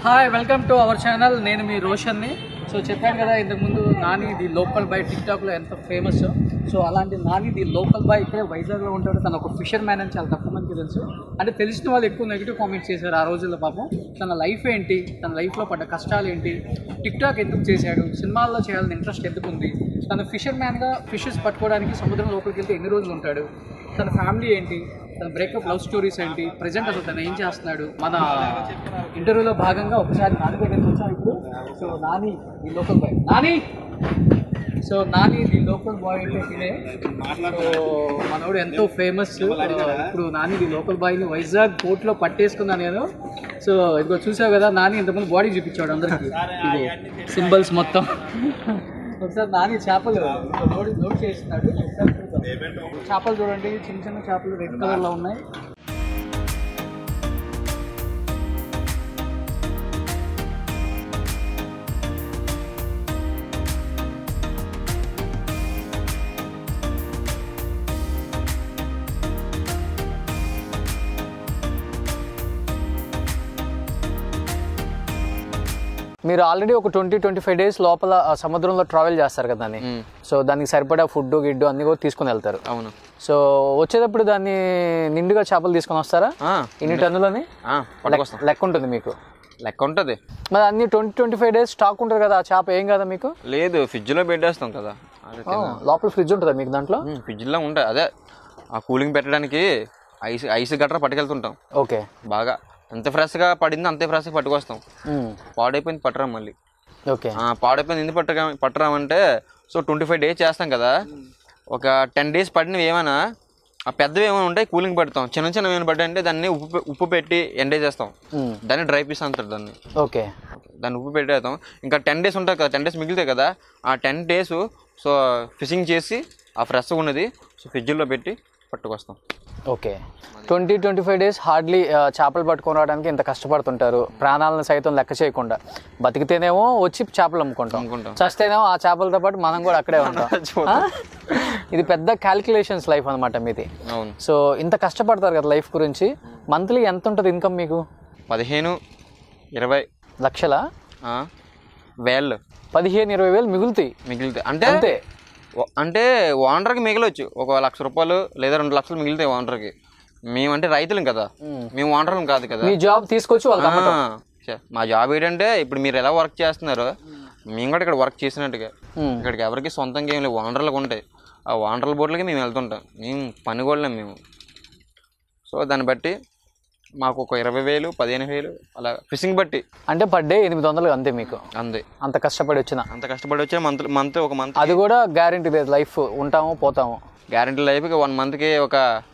Hi welcome to our channel నేను మీ రోషన్ని సో చెప్పాను కదా ఇంతకుముందు నాని ది లోకల్ బాయ్ టిక్టాక్లో ఎంత ఫేమస్ సో అలాంటి నాని ది లోకల్ బాయ్ ఇక్కడే వైజాగ్లో ఉంటాడు తను ఒక ఫిషర్ మ్యాన్ అని చాలా తక్కువ మందికి తెలుసు అంటే తెలిసిన వాళ్ళు ఎక్కువ నెగిటివ్ కామెంట్స్ చేశారు ఆ రోజుల్లో పాపం తన లైఫ్ ఏంటి తన లైఫ్లో పడ్డ కష్టాలు ఏంటి టిక్టాక్ ఎందుకు చేశాడు సినిమాల్లో చేయాలని ఇంట్రెస్ట్ ఎందుకు ఉంది తను ఫిషర్ మ్యాన్గా ఫిషెస్ పట్టుకోవడానికి సముద్రం లోపలికి వెళ్తే ఎన్ని రోజులు ఉంటాడు తన ఫ్యామిలీ ఏంటి తన బ్రేకప్ లవ్ స్టోరీస్ ఏంటి ప్రజెంట్ అసలు తను ఏం చేస్తున్నాడు మన ఇంటర్వ్యూలో భాగంగా ఒకసారి నాని దగ్గరికి వచ్చాం ఇప్పుడు so Nani the local boy Nani so Nani the local boy అంటే ఇదే సో మనోడు ఎంతో ఫేమస్ ఇప్పుడు నాని ది లోకల్ బాయ్ని వైజాగ్ కోర్టులో పట్టేసుకున్నాను నేను సో ఇదిగో చూసావు కదా నాని ఇంతకుముందు బాడీ చూపించాడు అందరికి ఇది సింబల్స్ మొత్తం ఒకసారి నాని చేపలు లోడ్ లోడ్ చేస్తున్నాడు ఒకసారి చూద్దాం. చేపలు చూడండి చిన్న చిన్న చేపలు రెడ్ కలర్ లో ఉన్నాయి మీరు ఆల్రెడీ ఒక ట్వంటీ ట్వంటీ ఫైవ్ డేస్ లోపల ఆ సముద్రంలో ట్రావెల్ చేస్తారు కదా దాన్ని సో దానికి సరిపడా ఫుడ్ గిడ్డు అన్ని కూడా తీసుకుని వెళ్తారు అవును సో వచ్చేటప్పుడు దాన్ని నిండుగా చేపలు తీసుకొని వస్తారా ఆ, ఇన్ని టన్నులని ఆ, పట్టుకొస్తాం లెక్క ఉంటుంది మీకు లెక్క ఉంటుంది మరి అన్ని twenty twenty five days stock ఉంటుంది కదా ఆ చేప ఏం కదా మీకు లేదు ఫ్రిడ్జ్లో పెట్టేస్తాం కదా అది ఆ, లోపల ఫ్రిడ్జ్ ఉంటుందా మీకు దాంట్లో ఫ్రిడ్జ్లో ఉంటాయి అదే ఆ కూలింగ్ పెట్టడానికి ఐస్ ఐస్ గట్రా పట్టుకెళ్తుంటాం ఓకే బాగా ఎంత ఫ్రెష్గా పడిందో అంతే ఫ్రెష్గా పట్టుకొస్తాం ఉమ్, పాడైపోయింది పట్టరాం మళ్ళీ ఓకే ఆ, పాడైపోయింది ఎందుకు పట్టరా పట్టరామంటే సో ట్వంటీ ఫైవ్ డేస్ చేస్తాం కదా ఒక టెన్ డేస్ పడినవి ఏమైనా ఆ పెద్దవి ఏమైనా ఉంటాయి కూలింగ్ పెడతాం చిన్న చిన్నవి ఏమైనా పడ్డాయి అంటే దాన్ని ఉప్పు పె- ఉప్పు పెట్టి ఎండేసేస్తాం ఉమ్, దాన్ని డ్రై పీస్ అంటారు దాన్ని ఓకే దాన్ని ఉప్పు పెట్టేస్తాం ఇంకా టెన్ డేస్ ఉంటుంది కదా టెన్ డేస్ మిగిలితాయి కదా ఆ టెన్ డేస్ సో ఫిషింగ్ చేసి ఆ ఫ్రెష్గా ఉన్నది సో ఫ్రిడ్జ్లో పెట్టి పట్టుకొస్తాం okay twenty twenty five days hardly చేపలు పట్టుకొని రావడానికి ఇంత కష్టపడుతుంటారు ప్రాణాలను సైతం లెక్క చేయకుండా బతికితేనేమో వచ్చి చేపలు అమ్ముకుంటాం అమ్ముకుంటాం. చస్తేనేమో ఆ చేపలతో పాటు మనం కూడా అక్కడే ఉంటాం ఆ? ఇది పెద్ద క్యాలిక్యులేషన్స్ లైఫ్ అనమాట మీది అవును సో ఇంత కష్టపడతారు కదా లైఫ్ గురించి మంత్లీ ఎంత ఉంటుంది ఇన్కమ్ మీకు పదిహేను ఇరవై లక్షల ఆ, వేళ్ళు పదిహేను ఇరవై వేలు మిగులుతాయి మిగిలితే అంటే అంతే ఓ- అంటే ఓనర్కి మిగలొచ్చు ఒక లక్ష రూపాయలు లేదా రెండు లక్షలు మిగులుతాయి ఓనర్కి మేమంటే రైతులం కదా మేము ఓనర్లం కాదు కదా మీ జాబ్ తీసుకొచ్చి వాళ్ళకి అమ్మటం ఆ, చే- మా జాబ్ ఏంటంటే ఇప్పుడు మీరు ఎలా వర్క్ చేస్తున్నారో మేము కూడా ఇక్కడ వర్క్ చేసినట్టుగా మ్మ్. ఇక్కడికి ఎవరికి సొంతంగా ఏం లేవు ఓనర్లకు ఉంటాయి ఆ ఓనర్ల బోట్లకి మేము వెళ్తుంటాం మేము పని కూడా మేము సో దాన్ని బట్టి మాకు ఒక ఇరవై వేలు పదిహేను వేలు అలా ఫిషింగ్ బట్టి అంటే పర్ డే ఎనిమిది వందలు అంతే మీకు అంతే అంత కష్టపడి వచ్చిన అంత కష్టపడి వచ్చే మంత్ మంత్ ఒక మంత్ అది కూడా గ్యారంటీ లేదు లైఫ్ ఉంటాము పోతాము గ్యారంటీ లైఫ్కి వన్ మంత్కి ఒక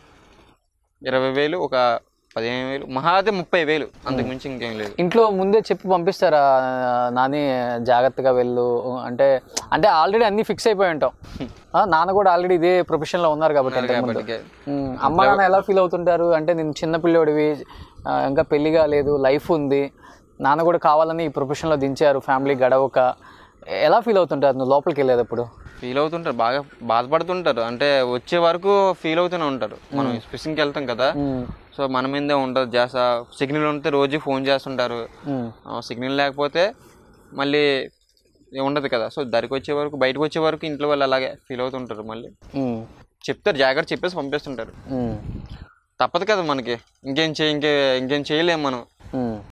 ఇరవై వేలు ఒక పదిహేను వేలు మహా అయితే ముప్పై వేలు అంతకు మించి ఇంకేం లేదు ఇంట్లో ముందే చెప్పి పంపిస్తారా నాని జాగ్రత్తగా వెళ్ళు అంటే అంటే ఆల్రెడీ అన్ని ఫిక్స్ అయిపోయి ఉంటాం ఆ, నాన్న కూడా ఆల్రెడీ ఇదే ప్రొఫెషన్ లో ఉన్నారు కాబట్టి ఇంతకుముందు. కాబట్టి ఉమ్, అమ్మ నాన్న ఎలా ఫీల్ అవుతుంటారు అంటే నేను చిన్న పిల్లోడివి ఆ, ఇంకా పెళ్లి కాలేదు లైఫ్ ఉంది నాన్న కూడా కావాలని ఈ ప్రొఫెషన్ లో దించారు ఫ్యామిలీ గడవక ఎలా ఫీల్ అవుతుంటారు నువ్వు లోపలికి వెళ్ళేటప్పుడు ఫీల్ అవుతుంటారు బాగా బాధపడుతుంటారు అంటే వచ్చే వరకు ఫీల్ అవుతూనే ఉంటారు మనం ఫిషింగ్కి వెళ్తాం కదా ఉమ్, సో మన మీదే ఉంటుంది జాస సిగ్నల్ ఉంటే రోజు ఫోన్ చేస్తుంటారు ఉమ్, సిగ్నల్ లేకపోతే మళ్ళీ ఉండదు కదా సో దరికి వచ్చే వరకు బయటకు వచ్చే వరకు ఇంట్లో వాళ్ళు అలాగే ఫీల్ అవుతుంటారు మళ్ళీ ఉమ్, చెప్తారు జాగ్రత్త చెప్పేసి పంపిస్తుంటారు ఉమ్, తప్పదు కదా మనకి ఇంకేం చేయ ఇంకే ఇంకేం చేయలేము మనం ఉమ్.